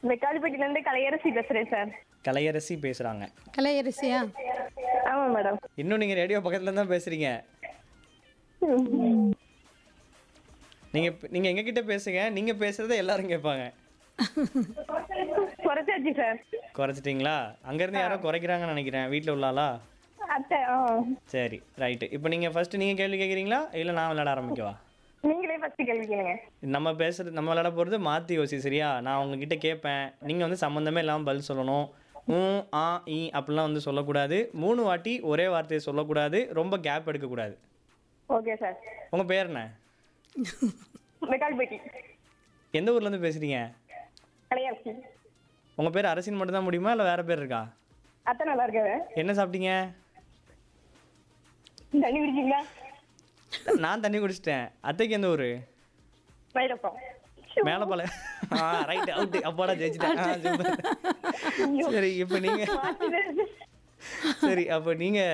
வெக்காலிப்பட்டில இருந்து கலையரசி பேசுறேன் சார் கலையரசி பேசுகிறாங்க கலையரிசியா ஆமா மேடம் இன்னும் நீங்கள் ரேடியோ பக்கத்தில் தான் பேசுகிறீங்க நீங்கள் நீங்கள் எங்ககிட்ட பேசுங்க நீங்கள் பேசுகிறத எல்லாரும் கேட்பாங்க குறைச்சாச்சு சார் குறைச்சிட்டிங்களா அங்கேருந்து யாரோ குறைக்கிறாங்கன்னு நினைக்கிறேன் வீட்டில் உள்ளாளா அத்தை ஆ சரி ரைட்டு இப்போ நீங்கள் ஃபஸ்ட்டு நீங்கள் கேள்வி கேட்குறீங்களா இல்லை நான் விளையாட ஆரம்பிக்கவா நீங்களே ஃபர்ஸ்ட் கேள்வி கேளுங்க நம்ம பேசுறது நம்ம விளையாட போகிறது மாற்றி யோசி சரியா நான் உங்ககிட்ட கேட்பேன் நீங்கள் வந்து சம்மந்தமே இல்லாமல் பதில் சொல்லணும் ம் ஆ இ அப்படிலாம் வந்து சொல்லக்கூடாது மூணு வாட்டி ஒரே வார்த்தையை சொல்லக்கூடாது ரொம்ப கேப் எடுக்கக்கூடாது ஓகே சார் உங்கள் பேர் என்ன வெக்காலிப்பட்டி எந்த ஊர்லேருந்து பேசுகிறீங்க கலையரசி உங்கள் பேர் அரசின் மட்டும்தான் முடியுமா இல்லை வேறு பேர் இருக்கா அத்தை நல்லா இருக்காரு என்ன சாப்பிட்டீங்க தண்ணி குடிச்சீங்களா நான் தண்ணி குடிச்சிட்டேன் அத்தைக்கு எந்த ஊர் மயிலப்பம் மேலப்பாளையம் ஆ ரைட் அவுட்டு அப்பாடா ஜெயிச்சிட்டேன் ஆ, super. சரி இப்போ நீங்கள் சரி அப்போ நீங்கள்